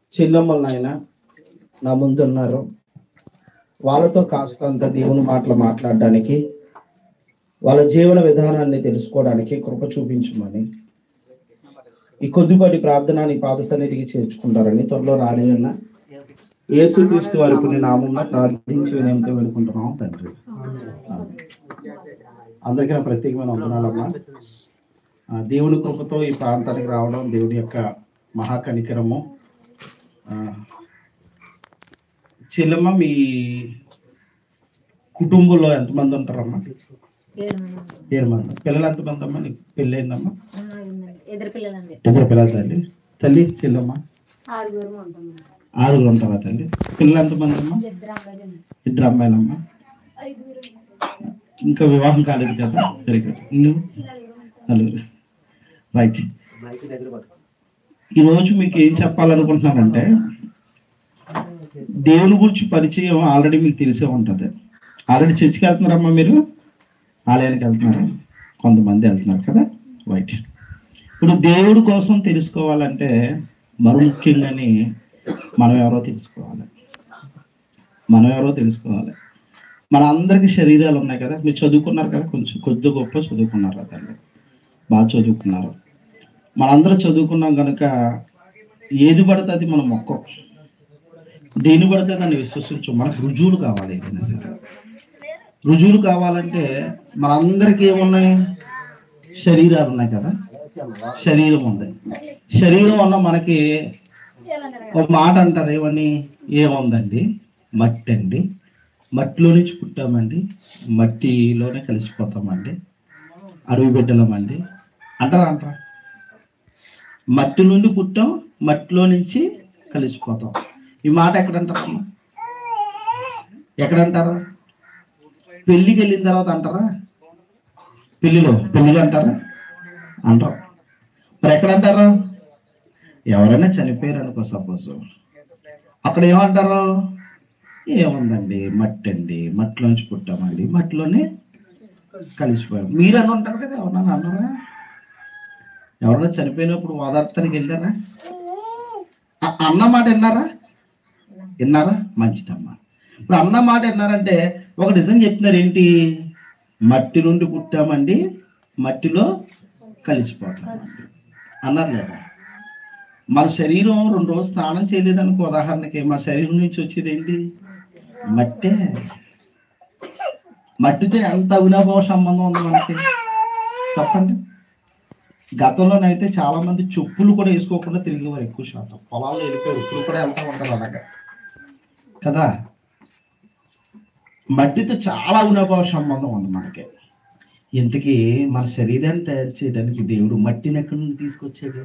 చెల్లెమ్మలు నాయన నా ముందు ఉన్నారు వాళ్ళతో కాస్తంత దేవుని మాటలు మాట్లాడడానికి వాళ్ళ జీవన విధానాన్ని తెలుసుకోవడానికి కృప చూపించమని ఈ కొద్దిపాటి ప్రార్థన నీ పాద సన్నిధికి చేర్చుకుంటారని త్వరలో రాని ఉన్న యేసుక్రీస్తు వారి పుణ్య నామంలో ప్రార్థించి వినయంతో వేడుకుంటున్నాం తండ్రి ఆమేన్. అందరికీ నా ప్రత్యేకమైన వందనాలమ్మా ఆ, దేవుని కృపతో ఈ ప్రాంతానికి రావడం దేవుని యొక్క మహాకనికరము ఆ, చెల్లెమ్మ మీ కుటుంబంలో ఎంతమంది ఉంటారమ్మా ఏడు మంది ఉంటాం. ఏడు మంది పిల్లలు ఎంతమంది అమ్మా నీకు పెళ్ళి అయిందమ్మా ఆ, ఉందండి. ఇద్దరు పిల్లలండి ఇద్దరు పిల్లలు తల్లి తల్లి చెల్లెమ్మ ఆరుగురు ఉంటాం ఆరుగురు ఉంటారా తల్లి పిల్లలు ఎంతమంది అమ్మా ఇద్దరు అబ్బాయిలు ఇద్దరు అమ్మాయిలమ్మా ఇంకా వివాహం కాలేదు కదా వెరీ గుడ్ నువ్వు నలుగురు రైట్ ఈరోజు మీకు ఏం చెప్పాలనుకుంటున్నానంటే దేవుని గురించి పరిచయం ఆల్రెడీ మీకు తెలిసే ఉంటుంది ఆల్రెడీ చర్చికి వెళ్తున్నారమ్మా మీరు ఆలయానికి వెళ్తున్నారు కొంతమంది వెళ్తున్నారు కదా రైట్ ఇప్పుడు దేవుడి కోసం తెలుసుకోవాలంటే మరో ముఖ్యంగాని మనం ఎవరో తెలుసుకోవాలి మనం ఎవరో తెలుసుకోవాలి మన అందరికి శరీరాలు ఉన్నాయి కదా మీరు చదువుకున్నారు కదా కొంచెం కొద్ది గొప్ప చదువుకున్నారు అతన్ని బాగా చదువుకున్నారు మనందరం చదువుకున్నాం కనుక ఏది పడితే అది మనం మొక్కం దేని పడితే దాన్ని విశ్వసించు మనకు రుజువులు కావాలి ఏదైనా సరే రుజువులు కావాలంటే మనందరికీ ఏమున్నాయి శరీరాలు ఉన్నాయి కదా శరీరం ఉంది శరీరం ఉన్న మనకి ఒక మాట అంటారు ఏమని ఏముందండి మట్టి అండి మట్టిలో నుంచి పుట్టామండి మట్టిలోనే కలిసిపోతామండి అడవి బిడ్డలమండి అంటారా అంటారా మట్టి నుండి పుట్టాం మట్టిలో నుంచి కలిసిపోతాం ఈ మాట ఎక్కడ అంటారమ్మా ఎక్కడ అంటారా పెళ్ళికి వెళ్ళిన తర్వాత అంటారా పెళ్ళిలో పెళ్ళిలో అంటారా అంటారు మరి ఎక్కడ అంటారు ఎవరైనా చనిపోయారు అనుకో సపోజ్ అక్కడ ఏమంటారు ఏముందండి మట్టి అండి మట్టిలోంచి పుట్టామండి మట్టిలోనే కలిసిపోయాం మీరు అని ఉంటారు కదా ఎవరన్నా అన్నారా ఎవరైనా చనిపోయినప్పుడు ఓదార్తానికి వెళ్ళారా అ- అన్న మాట విన్నారా విన్నారా మంచిదమ్మా ఇప్పుడు అన్న మాట విన్నారంటే ఒక నిజం చెప్తున్నారు ఏంటి మట్టి నుండి పుట్టామండి మట్టిలో కలిసిపోతామండి అన్నారు లేదా మన శరీరం రెండు రోజులు స్నానం చేయలేదనుకో ఉదాహరణకి మన శరీరం నుంచి వచ్చేది ఏంటి మట్టే మట్టితో ఎంత అవినాభావ సంబంధం ఉంది మనకి చెప్పండి గతంలోనైతే చాలా మంది చెప్పులు కూడా వేసుకోకుండా తిరిగేవారు ఎక్కువ శాతం పొలాల్లో వెళ్ళిపోయారు ఇప్పుడు కూడా వెళ్తూ ఉంటారు అలాగా కదా మట్టితో చాలా అవినాభావ సంబంధం ఉంది మనకి ఇంతకీ మన శరీరాన్ని తయారు చేయడానికి దేవుడు మట్టిని ఎక్కడి నుండి తీసుకొచ్చాడు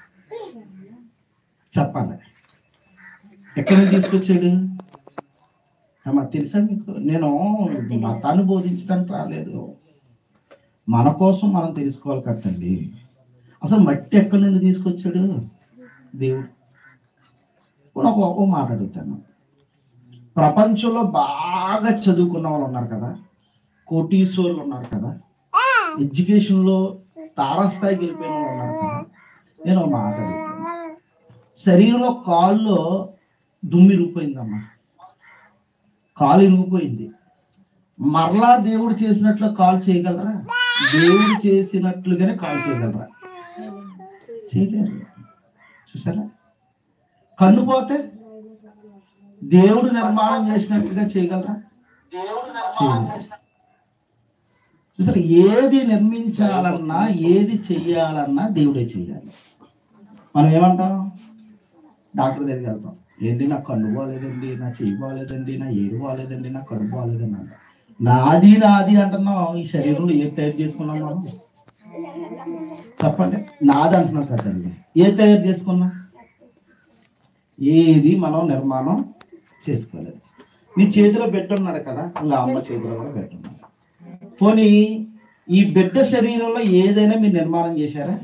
చెప్పాలి ఎక్కడి నుంచి తీసుకొచ్చాడు అమ్మా తెలుసా మీకు నేను మతాన్ని బోధించడానికి రాలేదు మన కోసం మనం తెలుసుకోవాలి కదండి అసలు మట్టి ఎక్కడి నుండి తీసుకొచ్చాడు దేవుడు ఇప్పుడు ఒక ఒక మాట అడుగుతాను ప్రపంచంలో బాగా చదువుకున్న వాళ్ళు ఉన్నారు కదా కోటీశ్వరులు ఉన్నారు కదా ఎడ్యుకేషన్లో తారాస్థాయికి వెళ్ళిపోయిన వాళ్ళు ఉన్నారు కదా నేను ఒక మాట అడుగుతాను శరీరంలో కాల్లో దుమ్మి ఇరిగిపోయిందమ్మా కాలు ఇరిగిపోయింది మరలా దేవుడు చేసినట్లు కాల్ చేయగలరా దేవుడు చేసినట్లుగానే కాల్ చేయగలరా చేయలేరు చూసారా కన్ను పోతే దేవుడు నిర్మాణం చేసినట్టుగా చేయగలరా చేయలేరు. చూసారా ఏది నిర్మించాలన్నా ఏది చెయ్యాలన్నా దేవుడే చేయాలి మనం ఏమంటాం డాక్టర్ దగ్గరికి వెళ్తాం ఏంటి నాకు కన్ను బాగాలేదండి నా చెయ్యి బాగాలేదండి నా ఏడు బాగాలేదండి నా కడుపు బాగాలేదండి అంట నాది నాది అంటున్నాం ఈ శరీరంలో ఏది తయారు చేసుకున్నాం మనం చెప్పండి నాది అంటున్నాం కదండి ఏది తయారు చేసుకున్నాం ఏది మనం నిర్మాణం చేసుకోలేదు నీ చేతిలో పెట్టున్నాడు కదా ఇంకా అమ్మ చేతిలో కూడా పెట్టున్నాడు పోనీ ఈ బిడ్డ శరీరంలో ఏదైనా మీరు నిర్మాణం చేశారా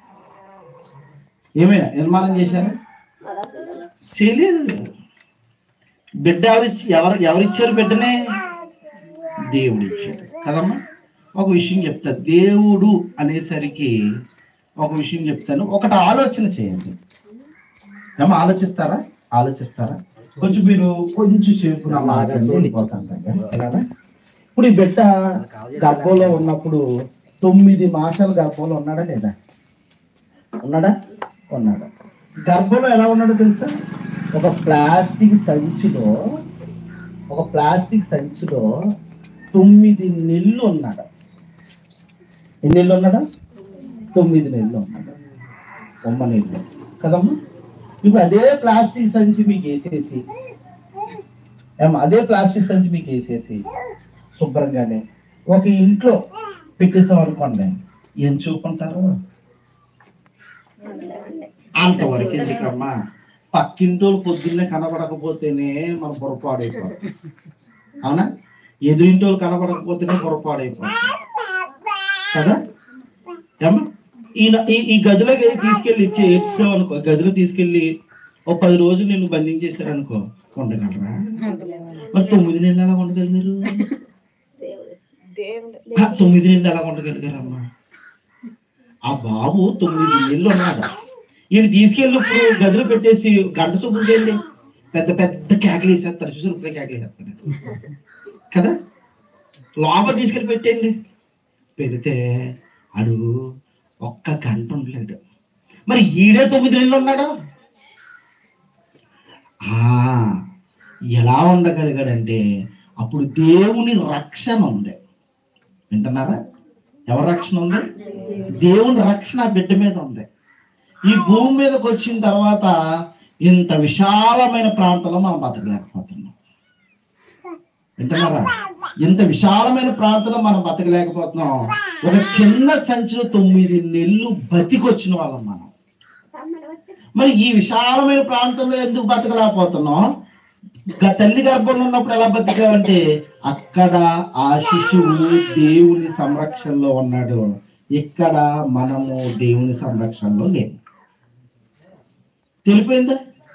ఏమైనా నిర్మాణం చేశారా చేయలేదు బిడ్డ ఎవరిచ్చి ఎవరు ఎవరిచ్చారు బిడ్డనే దేవుడు ఇచ్చాడు కదమ్మా ఒక విషయం చెప్తా దేవుడు అనేసరికి ఒక విషయం చెప్తాను ఒకటి ఆలోచన చేయండి ఏమో ఆలోచిస్తారా ఆలోచిస్తారా కొంచెం మీరు కొంచెం సేపు నా మాట్లాడి వెళ్ళిపోతాను కదా ఇప్పుడు ఈ బిడ్డ గర్భంలో ఉన్నప్పుడు తొమ్మిది మాసాలు గర్భంలో ఉన్నాడా లేదా ఉన్నాడా ఉన్నాడా గర్భంలో ఎలా ఉన్నాడో తెలుసా ఒక ప్లాస్టిక్ సంచిలో ఒక ప్లాస్టిక్ సంచిలో తొమ్మిది నెలలు ఉన్నాడు ఎన్ని నెలలు ఉన్నాడా తొమ్మిది నెలలు ఉన్నాడు బొమ్మ నెలలు కదమ్మా ఇప్పుడు అదే ప్లాస్టిక్ సంచి మీకు వేసేసి ఏమ్మా అదే ప్లాస్టిక్ సంచి మీకు వేసేసి శుభ్రంగానే ఒక ఇంట్లో పెట్టేసాం అనుకోండి ఏం చూపుంటారు అంతవరకు ఎందుకమ్మా పక్కింటోళ్ళు పొద్దున్నే కనబడకపోతేనే మన పొరపాడైపోతుంది అవునా ఎదురింటోళ్ళు కనబడకపోతేనే పొరపాడైపోతుంది కదా ఏమ్మా ఈయన ఈ- ఈ గదిలోకి తీసుకెళ్ళి ఇచ్చే ఏడ్చావు అనుకో గదిలో తీసుకెళ్ళి ఓ పది రోజులు నేను బంధించేశారు అనుకో ఉండగలరా మరి తొమ్మిది నెలలు ఎలా ఉండగలిగారు ఆ, తొమ్మిది నెలలు ఎలా ఉండగలిగారమ్మా ఆ బాబు తొమ్మిది నెలలు ఉన్నాడు ఈయన తీసుకెళ్ళి ఇప్పుడు గదిలో పెట్టేసి గంట శుభ్రం చేయండి పెద్ద పెద్ద కేకలు వేసేస్తారు చూసారు ఇప్పుడే కేకలు వేసేస్తారు కదా లోపల తీసుకెళ్ళి పెట్టండి పెడితే అడుగు ఒక్క గంట ఉండలేడు మరి ఈడే తొమ్మిది నెలలు ఉన్నాడు ఆ, ఎలా ఉండగలిగాడంటే అప్పుడు దేవుని రక్షణ ఉంది వింటున్నారా ఎవరి రక్షణ ఉంది దేవుని రక్షణ ఆ బిడ్డ మీద ఉంది ఈ భూమి మీదకి వచ్చిన తర్వాత ఇంత విశాలమైన ప్రాంతంలో మనం బతకలేకపోతున్నాం వింటున్నారా ఇంత విశాలమైన ప్రాంతంలో మనం బతకలేకపోతున్నాం ఒక చిన్న సంచిలో తొమ్మిది నెలలు బతికొచ్చిన వాళ్ళం మనం మరి ఈ విశాలమైన ప్రాంతంలో ఎందుకు బతకలేకపోతున్నాం గ- తల్లి గర్భంలో ఉన్నప్పుడు ఎలా బతికావంటే అక్కడ ఆ శిశువు దేవుని సంరక్షణలో ఉన్నాడు ఇక్కడ మనము దేవుని సంరక్షణలో లేము తెలిపోయిందా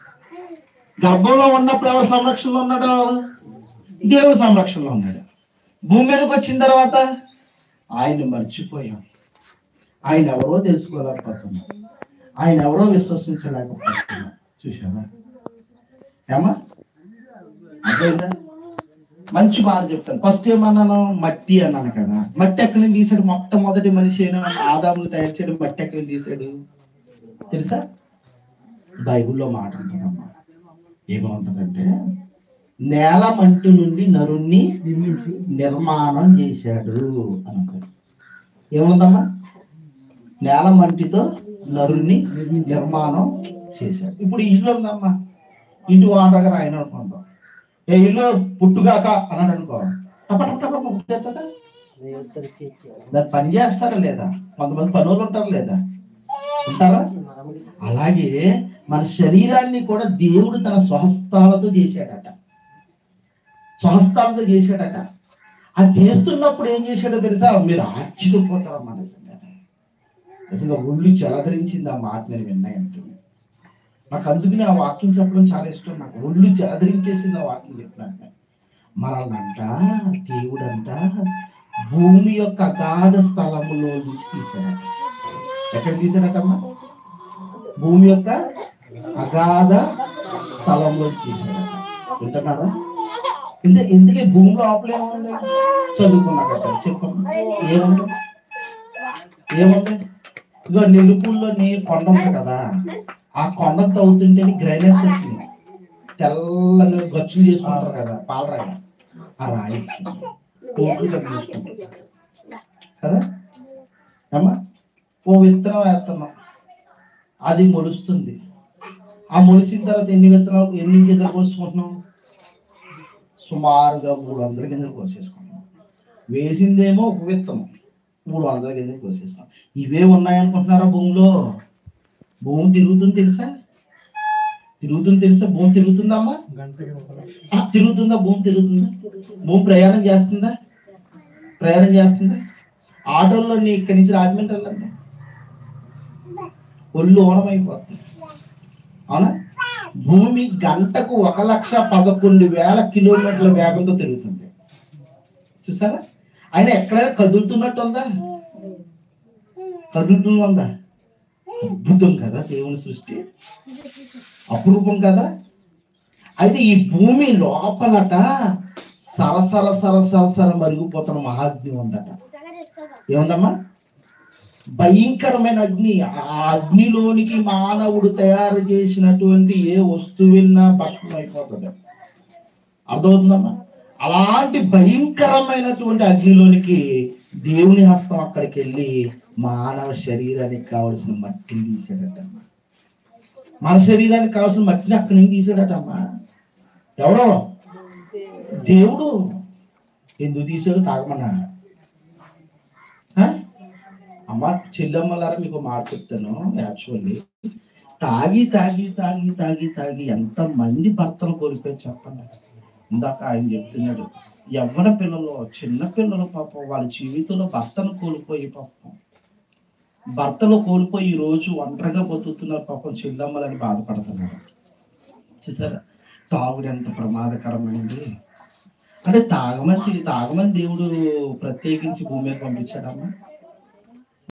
గర్భంలో ఉన్నప్పుడు ఎవరు సంరక్షణలో ఉన్నాడు దేవుని సంరక్షణలో ఉన్నాడు భూమి మీదకి వచ్చిన తర్వాత ఆయన మర్చిపోయాం ఆయన ఎవరో తెలుసుకోలేకపోతున్నాం ఆయన ఎవరో విశ్వసించలేకపోతున్నాం చూసావా ఏమా అర్థమైందా మంచి మాట చెప్తాను ఫస్ట్ ఏమన్నాను మట్టి అన్నాను కదా మట్టి ఎక్కడి నుంచి తీసాడు మొట్టమొదటి మనిషి అయిన ఆదాములు తయారు చేయడం మట్టి ఎక్కడి నుంచి తీసాడు తెలుసా బైబిల్లో మాట ఉంటుందమ్మా ఏమవుతుందంటే నేల మంటు నుండి నరుణ్ణి నిర్మాణం చేశాడు అంటారు ఏముందమ్మా నేల మంటితో నరుణ్ణి నిర్మాణం చేశాడు ఇప్పుడు ఈ ఇల్లు ఉందమ్మా ఇంటి వాళ్ళ దగ్గర ఆయన అనుకుందాం ఏ ఇల్లు పుట్టుగాక అన్నాడు అనుకో టప టప టప పుట్టేస్తుందా? దాన్ని పని చేస్తారా లేదా కొంతమంది పనులు ఉంటారు లేదా ఉంటారా అలాగే మన శరీరాన్ని కూడా దేవుడు తన స్వహస్తాలతో చేశాడట స్వహస్తాలతో చేశాడట అది చేస్తున్నప్పుడు ఏం చేశాడో తెలుసా మీరు ఆశ్చర్యపోతారు మనసు అసలు ఒళ్ళు చెలదరించింది ఆ మాట నేను విన్నాయంటే నాకు అందుకని ఆ వాక్యం చెప్పడం చాలా ఇష్టం నాకు ఒళ్ళు చెలదరించేసింది ఆ వాక్యం చెప్పినాక మనల్నంట దేవుడంట భూమి యొక్క అగాధ స్థలములో నుంచి తీశాడట ఎక్కడ తీశాడటమ్మా భూమి యొక్క అగాధ స్థలంలో తీశాడట వింటున్నారా ఇంత ఇందుకే భూమిలో ఆపలేముంది చదువుకున్నా కదా చెప్పమ్మా ఏముంది ఏముంది ఇగో నిలుపుల్లోని కొండ ఉంది కదా ఆ కొండ తవ్వుతుంటే గ్రైనేజ్ వచ్చింది తెల్లని గచ్చులు చేసుకుంటారు కదా పాలరాయి ఆ రాయి కోట్లు కనిపిస్తుంది కదా అమ్మా ఓ విత్తనం వేస్తున్నాం అది మొలుస్తుంది ఆ మొలిసిన తర్వాత ఎన్ని విత్తనాలు ఎన్ని గింజలు కోసుకుంటున్నాం సుమారుగా మూడు వందల గింజలు కోసేసుకుంటున్నాం వేసిందేమో ఒక విత్తనం మూడు వందల గింజలు కోసేసుకున్నాం ఇవే ఉన్నాయనుకుంటున్నారా భూమిలో భూమి తిరుగుతుంది తెలుసా తిరుగుతుంది తెలుసా భూమి తిరుగుతుందమ్మా ఆ, తిరుగుతుందా భూమి తిరుగుతుందా భూమి ప్రయాణం చేస్తుందా ప్రయాణం చేస్తుందా ఆటోల్లో నీ ఇక్కడి నుంచి రాజమండ్రి వెళ్ళండి ఒళ్ళు ఓనమైపోతుంది అవునా భూమి గంటకు ఒక లక్ష పదకొండు వేల కిలోమీటర్ల వేగంతో తిరుగుతుంది చూసారా ఆయన ఎక్కడైనా కదులుతున్నట్టు ఉందా కదులుతుందా అద్భుతం కదా దేవుని సృష్టి అపురూపం కదా అయితే ఈ భూమి లోపలట సరసర సరసర సర మరిగిపోతున్న మహాగ్ని ఉందట ఏముందమ్మా భయంకరమైన అగ్ని ఆ అగ్నిలోనికి మానవుడు తయారు చేసినటువంటి ఏ వస్తువున్నా భస్మం అయిపోతుంది అర్థమవుతుందమ్మా అలాంటి భయంకరమైనటువంటి అగ్నిలోనికి దేవుని హస్తం అక్కడికి వెళ్ళి మానవ శరీరానికి కావలసిన మట్టిని తీసాడటమ్మా మన శరీరానికి కావాల్సిన మట్టిని అక్కడి నుంచి తీసాడటమ్మా ఎవరో దేవుడు ఎందుకు తీసాడు తాగమన్నా ఆ? అమ్మ చెల్లెమ్మలారా మీకు మాట చెప్తాను యాక్చువల్లీ తాగి తాగి తాగి తాగి తాగి ఎంత మంది భర్తను కోల్పోయి చెప్పండి ఇందాక ఆయన చెప్తున్నాడు యవ్వన పిల్లలు చిన్న పిల్లలు పాపం వాళ్ళ జీవితంలో భర్తను కోల్పోయి పాపం భర్తలు కోల్పోయి ఈ రోజు ఒంటరిగా బతుకుతున్నారు పాపం చెల్లమ్మలని బాధపడుతున్నారు చూసారా తాగుడు ఎంత ప్రమాదకరమైనది అంటే తాగమని తాగమని దేవుడు ప్రత్యేకించి భూమి మీద పంపించాడమ్మా